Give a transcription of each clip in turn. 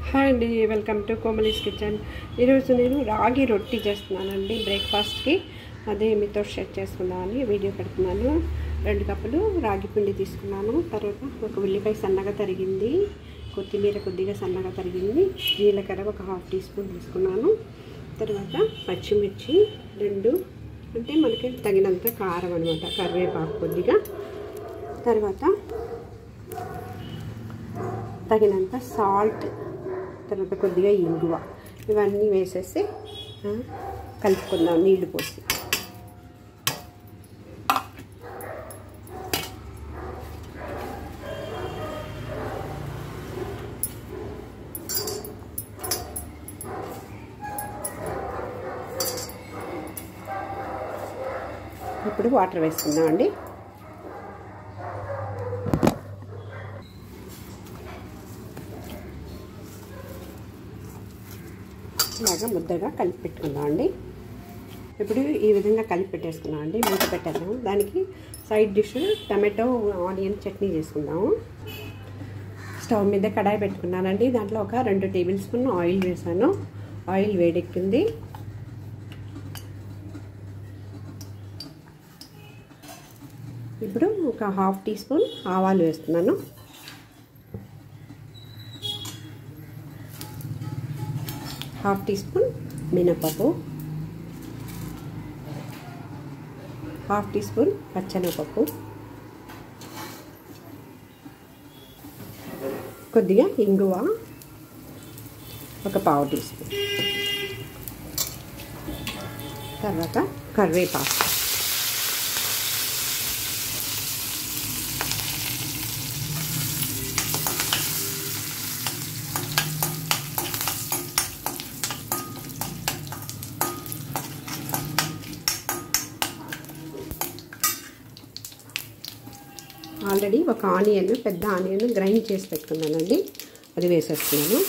hi అండి welcome to కోమలీస్ kitchen ఈరోజు నేను రాగి రొట్టి చేస్తున్నానండి బ్రేక్ఫాస్ట్కి అదే మీతో షేర్ చేసుకుందామని వీడియో పెడుతున్నాను రెండు కప్పులు రాగి పిండి తీసుకున్నాను తర్వాత ఒక ఉల్లిపాయ సన్నగా తరిగింది కొత్తిమీర కొద్దిగా సన్నగా తరిగింది జీలకర్ర ఒక హాఫ్ టీ స్పూన్ తీసుకున్నాను తర్వాత పచ్చిమిర్చి రెండు అంటే మనకి తగినంత కారం అనమాట కరివేపాకు కొద్దిగా తర్వాత తగినంత సాల్ట్ తర్వాత కొద్దిగా ఇంగువ ఇవన్నీ వేసేసి ఆ, కలుపుకుందాం నీళ్లు పోసి ఇప్పుడు వాటర్ వేసుకుందాం అండి ఇలాగా ముద్దగా కలిపి పెట్టుకుందాం అండి ఇప్పుడు ఈ విధంగా కలిపి పెట్టేసుకున్నాం అండి మూత పెట్టేద్దాం దానికి side dish tomato onion chutney చేసుకుందాము స్టవ్ మీద కడాయి పెట్టుకున్నానండి దాంట్లో ఒక రెండు టేబుల్ స్పూన్ ఆయిల్ వేసాను ఆయిల్ వేడెక్కింది ఇప్పుడు ఒక హాఫ్ టీ స్పూన్ ఆవాలు వేస్తున్నాను హాఫ్ టీ స్పూన్ మినపప్పు హాఫ్ టీ స్పూన్ పచ్చనపప్పు కొద్దిగా ఇంగువ ఒక పావు టీ స్పూన్ తర్వాత కరివేపాకు ఆల్రెడీ ఒక ఆనియన్ పెద్ద ఆనియన్ గ్రైండ్ చేసి పెట్టుకున్నానండి అది వేసేస్తున్నాను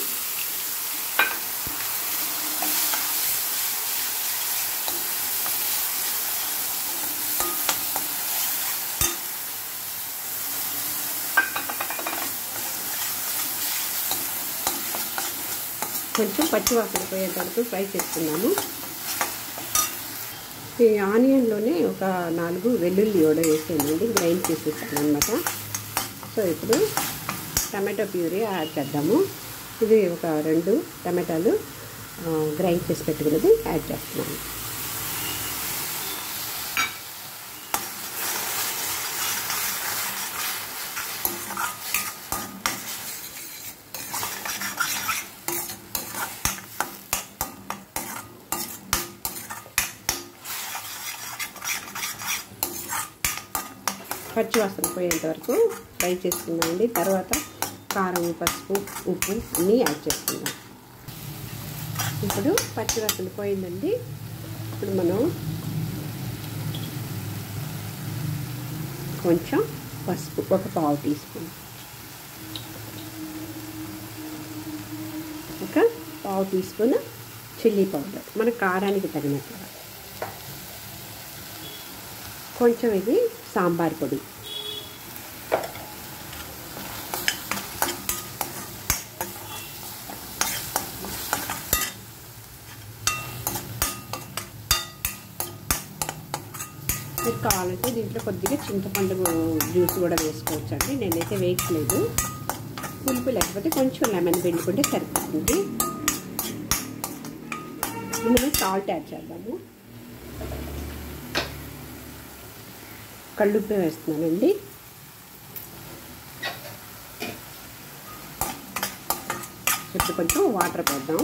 కొంచెం పచ్చివాసన పోయేంత వరకు ఫ్రై చేసుకున్నాము ఈ ఆనియన్లోనే ఒక నాలుగు వెల్లుల్లి కూడా వేసానండి గ్రైండ్ చేసేసాను అనమాట సో ఇప్పుడు టమాటో ప్యూరీ యాడ్ చేద్దాము ఇది ఒక రెండు టమాటాలు గ్రైండ్ చేసి పెట్టుకున్నది యాడ్ చేస్తున్నాను పచ్చివాసన పోయేంత వరకు ఫ్రై చేసుకుందామండి తర్వాత కారం పసుపు ఉప్పు అన్నీ యాడ్ చేసుకుందాం ఇప్పుడు పచ్చివాసన పోయిందండి ఇప్పుడు మనం కొంచెం పసుపు ఒక పావు టీ స్పూన్ ఒక పావు టీ స్పూన్ చిల్లీ పౌడర్ మన కారానికి తగినట్లుగా కొంచెం ఇది సాంబార్ పొడి మీరు కావాలంటే దీంట్లో కొద్దిగా చింతపండు జ్యూస్ కూడా వేసుకోవచ్చు అండి నేనైతే వేయట్లేదు పులుపు లేకపోతే కొంచెం లెమన్ పిండుకుంటే సరిపోతుంది ఇందులో సాల్ట్ యాడ్ చేద్దాము కళ్ళుప్పు వేస్తున్నానండి ఇప్పుడు కొంచెం వాటర్ పోద్దాం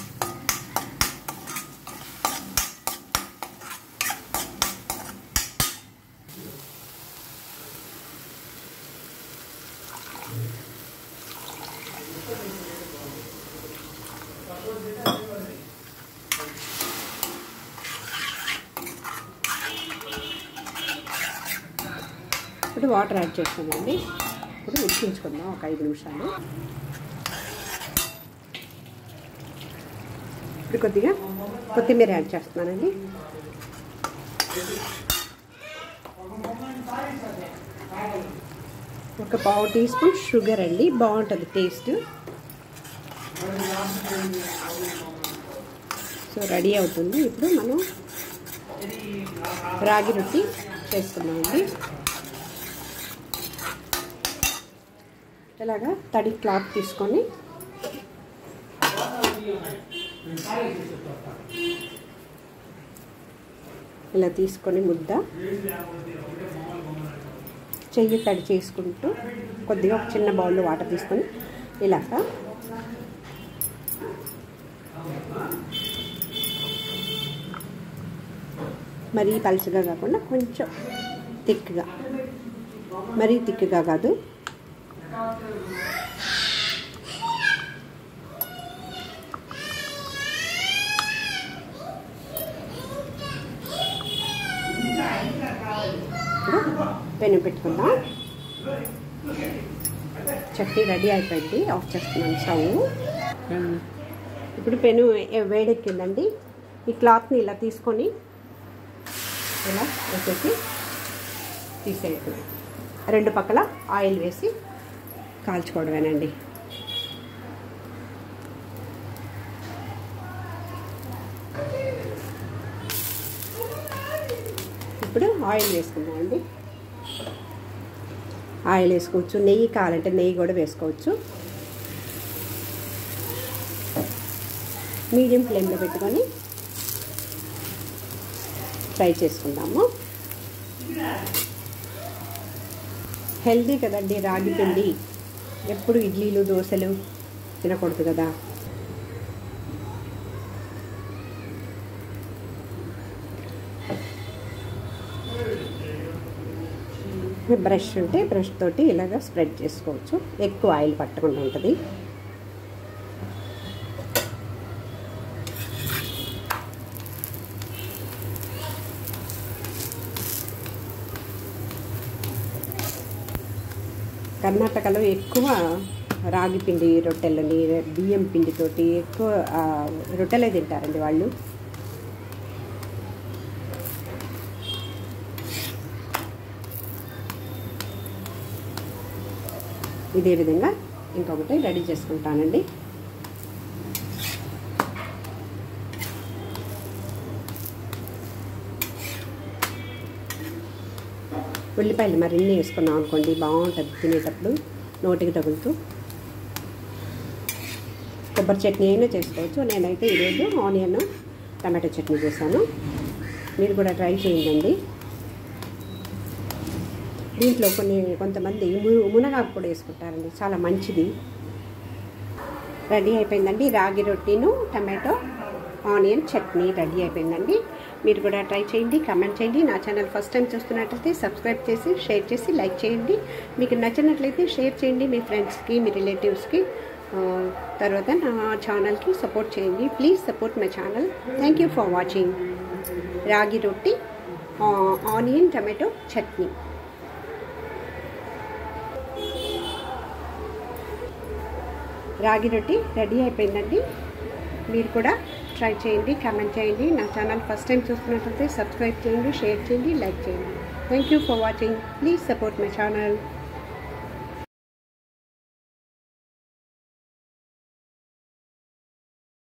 ఇప్పుడు వాటర్ యాడ్ చేస్తానండి ఇప్పుడు ఉడికించుకుందాం ఒక ఐదు నిమిషాలు ఇప్పుడు కొద్దిగా కొత్తిమీర యాడ్ చేస్తున్నానండి ఒక పావు టీ స్పూన్ షుగర్ అండి బాగుంటుంది టేస్ట్ సో రెడీ అవుతుంది ఇప్పుడు మనం రాగి రొట్టి చేసుకున్నామండి ఇలాగా తడి క్లాత్ తీసుకొని ఇలా తీసుకొని ముద్ద చెయ్యి తడి చేసుకుంటూ కొద్దిగా ఒక చిన్న బౌల్లో వాటర్ తీసుకొని ఇలాగా మరీ పలుచగా కాకుండా కొంచెం థిక్గా మరీ థిక్గా కాదు పెను పెట్టుకుందాం చట్నీ రెడీ అయిపోయింది ఆఫ్ చేస్తున్నాను స్టవ్ ఇప్పుడు పెను వేడెక్కిందండి ఈ క్లాత్ని ఇలా తీసుకొని ఇలా వేసేసి తీసేయటం రెండు పక్కల ఆయిల్ వేసి కాల్చుకోవడమేనండి ఇప్పుడు ఆయిల్ వేసుకుందామండి ఆయిల్ వేసుకోవచ్చు నెయ్యి కావాలంటే నెయ్యి కూడా వేసుకోవచ్చు మీడియం ఫ్లేమ్లో పెట్టుకొని ఫ్రై చేసుకుందాము హెల్దీ కదండి రాగి పిండి ఎప్పుడు ఇడ్లీలు దోశలు తినకూడదు కదా బ్రష్ ఉంటే బ్రష్ తోటి ఇలాగ స్ప్రెడ్ చేసుకోవచ్చు ఎక్కువ ఆయిల్ పట్టకుండా ఉంటుంది కర్ణాటకలో ఎక్కువ రాగి పిండి రొట్టెలని బియ్యం పిండితోటి ఎక్కువ రొట్టెలే తింటారండి వాళ్ళు ఇదే విధంగా ఇంకొకటి రెడీ చేసుకుంటానండి ఉల్లిపాయలు మరిన్ని వేసుకున్నాం అనుకోండి బాగుంటుంది తినేటప్పుడు నోటికి తగులుతూ కొబ్బరి చట్నీ అయినా చేసుకోవచ్చు నేనైతే ఈరోజు ఆనియన్ టమాటో చట్నీ చేశాను మీరు కూడా ట్రై చేయండి దీంట్లో కొన్ని కొంతమంది మునగాకు కూడా వేసుకుంటారండి చాలా మంచిది రెడీ అయిపోయిందండి రాగి రొట్టిను టమాటో ఆనియన్ చట్నీ రెడీ అయిపోయిందండి మీరు కూడా ట్రై చేయండి కమెంట్ చేయండి నా ఛానల్ ఫస్ట్ టైం చూస్తున్నట్లయితే సబ్స్క్రైబ్ చేసి షేర్ చేసి లైక్ చేయండి మీకు నచ్చినట్లయితే షేర్ చేయండి మీ ఫ్రెండ్స్కి మీ రిలేటివ్స్కి తర్వాత నా ఛానల్కి సపోర్ట్ చేయండి please support my channel thank you for watching ragi roti onion tomato chutney రాగి రొట్టి రెడీ అయిపోయిందండి మీరు కూడా ట్రై చేయండి కామెంట్ చేయండి నా ఛానల్ ఫస్ట్ టైం చూస్తున్నట్లయితే సబ్స్క్రైబ్ చేయండి షేర్ చేయండి లైక్ చేయండి thank you for watching please support my channel